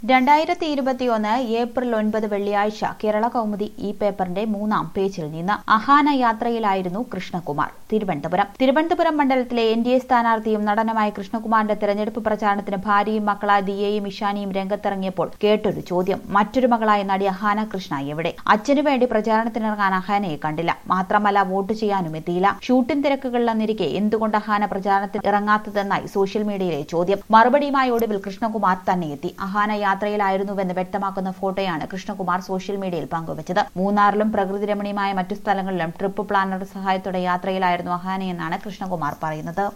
രണ്ടായിരത്തി ഇരുപത്തിയൊന്ന് ഏപ്രിൽ ഒൻപത് വെള്ളിയാഴ്ച കേരള കൗമുദി ഈ പേപ്പറിന്റെ മൂന്നാം പേജിൽ നിന്ന് അഹാന യാത്രയിലായിരുന്നു കൃഷ്ണകുമാർ തിരുവനന്തപുരം തിരുവനന്തപുരം മണ്ഡലത്തിലെ എൻ ഡി എ സ്ഥാനാർത്ഥിയും നടനുമായ കൃഷ്ണകുമാറിന്റെ തെരഞ്ഞെടുപ്പ് പ്രചാരണത്തിന് ഭാര്യയും മക്കളായ ദിയയും ഇഷാനിയും രംഗത്തിറങ്ങിയപ്പോൾ കേട്ടൊരു ചോദ്യം മറ്റൊരു മകളായ നടി അഹാന കൃഷ്ണ എവിടെ അച്ഛനു വേണ്ടി പ്രചാരണത്തിനിറങ്ങാൻ അഹാനയെ കണ്ടില്ല മാത്രമല്ല വോട്ട് ചെയ്യാനും എത്തിയില്ല ഷൂട്ടിംഗ് തിരക്കുകളിലെന്നിരിക്കെ എന്തുകൊണ്ട് അഹാന പ്രചാരണത്തിന് ഇറങ്ങാത്തതെന്നായി സോഷ്യൽ മീഡിയയിലെ ചോദ്യം മറുപടിയുമായി ഒടുവിൽ കൃഷ്ണകുമാർ തന്നെ എത്തി അഹാന യാത്രയിലായിരുന്നുവെന്ന് വ്യക്തമാക്കുന്ന ഫോട്ടോയാണ് കൃഷ്ണകുമാർ സോഷ്യൽ മീഡിയയിൽ പങ്കുവച്ചത് മൂന്നാറിലും പ്രകൃതി രമണീയമായ മറ്റു സ്ഥലങ്ങളിലും ട്രിപ്പ് പ്ലാനറുടെ സഹായത്തോടെ യാത്രയിലായിരുന്നു അഹാനയെന്നാണ് കൃഷ്ണകുമാർ പറയുന്നത്